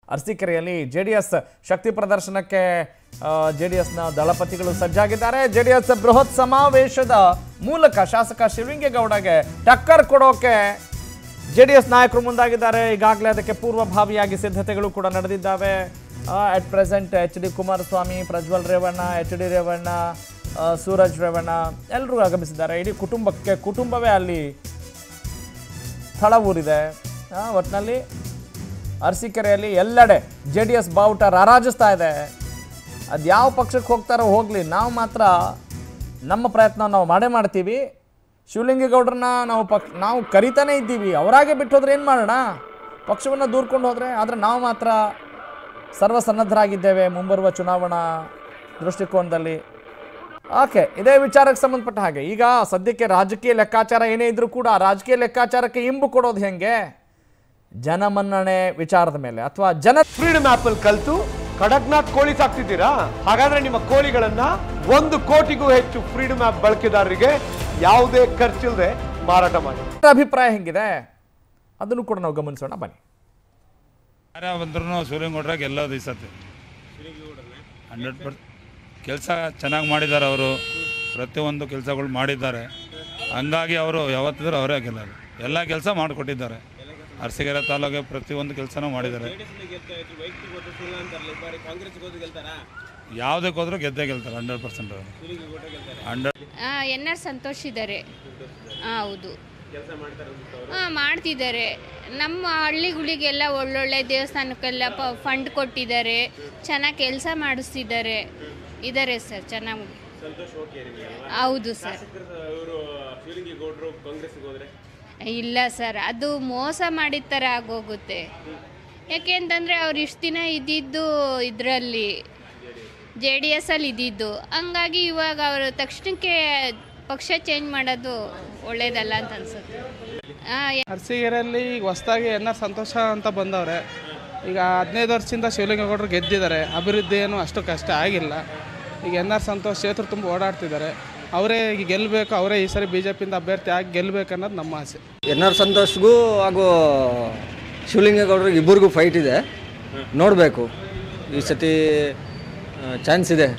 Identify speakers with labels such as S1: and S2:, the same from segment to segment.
S1: ಅರಸೀಕೆರೆಯಲ್ಲಿ J D S ಶಕ್ತಿ ಪ್ರದರ್ಶನಕ್ಕೆ J D ಎಸ್ನ ದಳಪತಿಗಳು ಸಜ್ಜಾಗಿದ್ದಾರೆ ಜೆ ಡಿ ಎಸ್ ಬೃಹತ್ ಸಮಾವೇಶದ ಮೂಲಕ ಶಾಸಕ ಶಿವಲಿಂಗೇಗೌಡಗೆ ಟಕ್ಕರ್ ಕೊಡೋಕೆ ಜೆ ಡಿ ಎಸ್ ನಾಯಕರು ಮುಂದಾಗಿದ್ದಾರೆ ಈಗಾಗಲೇ ಅದಕ್ಕೆ ಪೂರ್ವಭಾವಿಯಾಗಿ ಸಿದ್ಧತೆಗಳು ಕೂಡ ನಡೆದಿದ್ದಾವೆ at present H D Kumaraswamy Prajwal Revanna H D Revanna ಆ, ಸೂರಜ್ ರೇವಣ್ಣ ಎಲ್ಲರೂ ಆಗಮಿಸಿದ್ದಾರೆ ಇಡೀ ಕುಟುಂಬಕ್ಕೆ ಕುಟುಂಬವೇ ಅಲ್ಲಿ ಸ್ಥಳ ಊರಿದೆ ಆ, ಒಟ್ನಲ್ಲಿ ಅರಸೀಕೆರೆಯಲ್ಲಿ ಎಲ್ಲೆಡೆ ಜೆ ಡಿ ಎಸ್ ಬಾವುಟ ರಾರಾಜಿಸ್ತಾ ಇದೆ ಅದು ಯಾವ ಪಕ್ಷಕ್ಕೆ ಹೋಗ್ತಾರೋ ಹೋಗಲಿ ನಾವು ಮಾತ್ರ ನಮ್ಮ ಪ್ರಯತ್ನ ನಾವು ಮಾಡೇ ಮಾಡ್ತೀವಿ ಶಿವಲಿಂಗೇಗೌಡರನ್ನ ನಾವು ಪಕ್ ನಾವು ಕರಿತಾನೇ ಇದ್ದೀವಿ ಅವರಾಗೆ ಬಿಟ್ಟು ಹೋದ್ರೆ ಏನು ಮಾಡೋಣ ಪಕ್ಷವನ್ನು ದೂರ್ಕೊಂಡು ಹೋದರೆ ಆದರೆ ನಾವು ಮಾತ್ರ ಸರ್ವಸನ್ನದ್ಧರಾಗಿದ್ದೇವೆ ಮುಂಬರುವ ಚುನಾವಣಾ ದೃಷ್ಟಿಕೋನದಲ್ಲಿ ಓಕೆ ಇದೇ ವಿಚಾರಕ್ಕೆ ಸಂಬಂಧಪಟ್ಟ ಹಾಗೆ ಈಗ ಸದ್ಯಕ್ಕೆ ರಾಜಕೀಯ ಲೆಕ್ಕಾಚಾರ ಏನೇ ಇದ್ರೂ ಕೂಡ ರಾಜಕೀಯ ಲೆಕ್ಕಾಚಾರಕ್ಕೆ ಇಂಬು ಕೊಡೋದು ಹೆಂಗೆ ಜನಮನ್ನಣೆ ವಿಚಾರದ ಮೇಲೆ ಅಥವಾ ಜನ
S2: ಫ್ರೀಡಮ್ ಆಪ್ ಅಲ್ಲಿ ಕಲ್ತು ಕಡಕ್ನಾಥ್ ಕೋಳಿ ಸಾಕ್ತಿದ್ದೀರಾ ಹಾಗಾದ್ರೆ ನಿಮ್ಮ ಕೋಳಿಗಳನ್ನ ಒಂದು ಕೋಟಿಗೂ ಹೆಚ್ಚು ಫ್ರೀಡಮ್ ಆಪ್ ಬಳಕೆದಾರರಿಗೆ ಯಾವುದೇ ಖರ್ಚಿಲ್ಲದೆ ಮಾರಾಟ ಮಾಡಿ
S1: ಅಭಿಪ್ರಾಯ ಹೆಂಗಿದೆ ಅದನ್ನು ಕೂಡ ನಾವು ಗಮನಿಸೋಣ ಬನ್ನಿ
S3: ಯಾರೇ ಬಂದ್ರೂ ಶಿವಲಿಂಗೌಡ್ರೆ ಗೆಲ್ಲೋದು ಈ ಸತಿ ಹಂಡ್ರೆಡ್ ಪರ್ ಕೆಲಸ ಚೆನ್ನಾಗಿ ಮಾಡಿದ್ದಾರೆ ಅವರು ಪ್ರತಿಯೊಂದು ಕೆಲಸಗಳು ಮಾಡಿದ್ದಾರೆ ಹಂಗಾಗಿ ಅವರು ಯಾವತ್ತಿದ್ರೂ ಅವರೇ ಗೆಲ್ಲೋದು ಎಲ್ಲ ಕೆಲಸ ಮಾಡಿಕೊಟ್ಟಿದ್ದಾರೆ ಅರಸೀಕೆರೆ ತಾಲೂಕಿಗೆ ಪ್ರತಿಯೊಂದು ಕೆಲಸನೂ ಮಾಡಿದ್ದಾರೆ ಯಾವುದಕ್ಕೆ ಹೋದ್ರೂ ಗೆದ್ದೇ ಗೆಲ್ತಾರೆ ಹಂಡ್ರೆಡ್ ಪರ್ಸೆಂಟ್ ಅವರು ಹಂಡ್ರೆಡ್
S4: ಎನ್ ಆರ್ ಸಂತೋಷ್ ಇದ್ದಾರೆ ಹೌದು ಹಾಂ ಮಾಡ್ತಿದ್ದಾರೆ ನಮ್ಮ ಹಳ್ಳಿಗಳಿಗೆಲ್ಲ ಒಳ್ಳೊಳ್ಳೆ ದೇವಸ್ಥಾನಕ್ಕೆಲ್ಲ ಪ ಫಂಡ್ ಕೊಟ್ಟಿದ್ದಾರೆ ಚೆನ್ನಾಗಿ ಕೆಲಸ ಮಾಡಿಸ್ತಿದ್ದಾರೆ ಇದ್ದಾರೆ ಸರ್ ಚೆನ್ನಾಗಿ ಹೌದು ಸರ್ ಇಲ್ಲ ಸರ್ ಅದು ಮೋಸ ಮಾಡಿದ ಥರ ಆಗೋಗುತ್ತೆ ಯಾಕೆಂತಂದರೆ ಅವ್ರು ಇಷ್ಟು ದಿನ ಇದ್ದಿದ್ದು ಇದರಲ್ಲಿ ಜೆ ಡಿ ಎಸ್ ಅಲ್ಲಿ ಇದ್ದಿದ್ದು ಹಂಗಾಗಿ ಇವಾಗ ಅವರು ತಕ್ಷಣಕ್ಕೆ ಪಕ್ಷ ಚೇಂಜ್ ಮಾಡೋದು ಒಳ್ಳೇದಲ್ಲ ಅಂತ ಅನ್ಸುತ್ತೆ ಹಾಂ
S5: ಅರಸೀಕೆರೆಯಲ್ಲಿ ಈಗ ಹೊಸ್ದಾಗಿ ಎನ್ ಆರ್ ಸಂತೋಷ ಅಂತ ಬಂದವ್ರೆ ಈಗ ಹದಿನೈದು ವರ್ಷದಿಂದ ಶಿವಲಿಂಗೇಗೌಡರು ಗೆದ್ದಿದ್ದಾರೆ ಅಭಿವೃದ್ಧಿ ಏನು ಅಷ್ಟು ಕಷ್ಟ ಆಗಿಲ್ಲ ಈಗ ಎನ್ ಆರ್ ಸಂತೋಷ್ ಕ್ಷೇತ್ರ ತುಂಬ ಓಡಾಡ್ತಿದ್ದಾರೆ ಅವರೇ ಈಗ ಗೆಲ್ಲಬೇಕು ಅವರೇ ಈ ಸರಿ ಬಿ ಜೆ ಪಿಯಿಂದ ಅಭ್ಯರ್ಥಿ ಆಗಿ ಗೆಲ್ಲಬೇಕು ಅನ್ನೋದು ನಮ್ಮ ಆಸೆ
S6: ಎನ್ ಆರ್ ಸಂತೋಷ್ಗೂ ಹಾಗೂ ಶಿವಲಿಂಗೇಗೌಡರಿಗೆ ಇಬ್ಬರಿಗೂ ಫೈಟ್ ಇದೆ ನೋಡಬೇಕು ಈ ಸತಿ ಚಾನ್ಸ್ ಇದೆ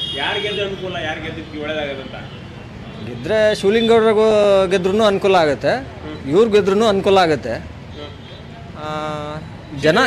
S6: ಗೆದ್ರೆ ಶಿವಲಿಂಗೇಗೌಡರಿಗೂ ಗೆದ್ರೂ ಅನುಕೂಲ ಆಗುತ್ತೆ ಇವ್ರು ಗೆದ್ರೂ ಅನುಕೂಲ ಆಗುತ್ತೆ ಆ, ಜನ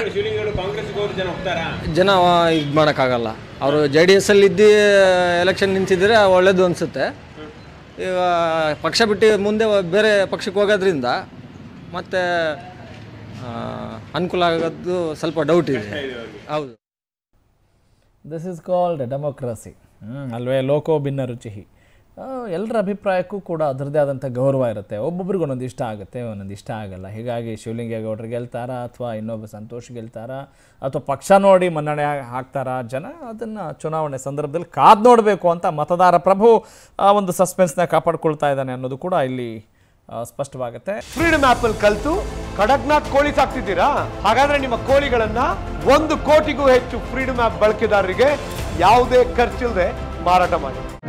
S6: ಜನ ಇದು ಮಾಡೋಕ್ಕಾಗಲ್ಲ ಅವರು ಜೆ ಡಿ ಎಸ್ ಅಲ್ಲಿ ಇದ್ದು ಎಲೆಕ್ಷನ್ ನಿಂತಿದ್ರೆ ಒಳ್ಳೇದು ಅನಿಸುತ್ತೆ ಈಗ ಪಕ್ಷ ಬಿಟ್ಟು ಮುಂದೆ ಬೇರೆ ಪಕ್ಷಕ್ಕೆ ಹೋಗೋದ್ರಿಂದ ಮತ್ತೆ ಆ, ಅನುಕೂಲ ಆಗೋದು ಸ್ವಲ್ಪ ಡೌಟ್ ಇದೆ ಹೌದು
S1: ದಿಸ್ ಇಸ್ ಕಾಲ್ಡ್ ಡೆಮೋಕ್ರಸಿ ಅಲ್ವೇ ಲೋಕೋ ಭಿನ್ನ ರುಚಿ ಎಲ್ಲರ ಅಭಿಪ್ರಾಯಕ್ಕೂ ಕೂಡ ಅದರದ್ದೇ ಆದಂಥ ಗೌರವ ಇರುತ್ತೆ ಒಬ್ಬೊಬ್ರಿಗೆ ಒಂದೊಂದು ಇಷ್ಟ ಆಗುತ್ತೆ ಒಂದೊಂದು ಇಷ್ಟ ಆಗಲ್ಲ ಹೀಗಾಗಿ ಶಿವಲಿಂಗೇಗೌಡರು ಗೆಲ್ತಾರಾ ಅಥವಾ ಇನ್ನೊಬ್ಬ ಸಂತೋಷ್ ಗೆಲ್ತಾರಾ ಅಥವಾ ಪಕ್ಷ ನೋಡಿ ಮನ್ನಣೆ ಹಾಕ್ತಾರಾ ಜನ ಅದನ್ನು ಚುನಾವಣೆ ಸಂದರ್ಭದಲ್ಲಿ ಕಾದು ನೋಡಬೇಕು ಅಂತ ಮತದಾರ ಪ್ರಭು ಆ ಒಂದು ಸಸ್ಪೆನ್ಸ್ನ ಕಾಪಾಡ್ಕೊಳ್ತಾ ಇದ್ದಾನೆ ಅನ್ನೋದು ಕೂಡ ಇಲ್ಲಿ ಆ, ಸ್ಪಷ್ಟವಾಗುತ್ತೆ
S2: ಫ್ರೀಡಮ್ ಆಪ್ ಅಲ್ಲಿ ಕಲ್ತು ಕಡಕ್ನಾಥ್ ಕೋಳಿ ಸಾಕ್ತಿದ್ದೀರಾ ಹಾಗಾದ್ರೆ ನಿಮ್ಮ ಕೋಳಿಗಳನ್ನ ಒಂದು ಕೋಟಿಗೂ ಹೆಚ್ಚು ಫ್ರೀಡಮ್ ಆಪ್ ಬಳಕೆದಾರರಿಗೆ ಯಾವುದೇ ಖರ್ಚಿಲ್ಲದೆ ಮಾರಾಟ ಮಾಡಿ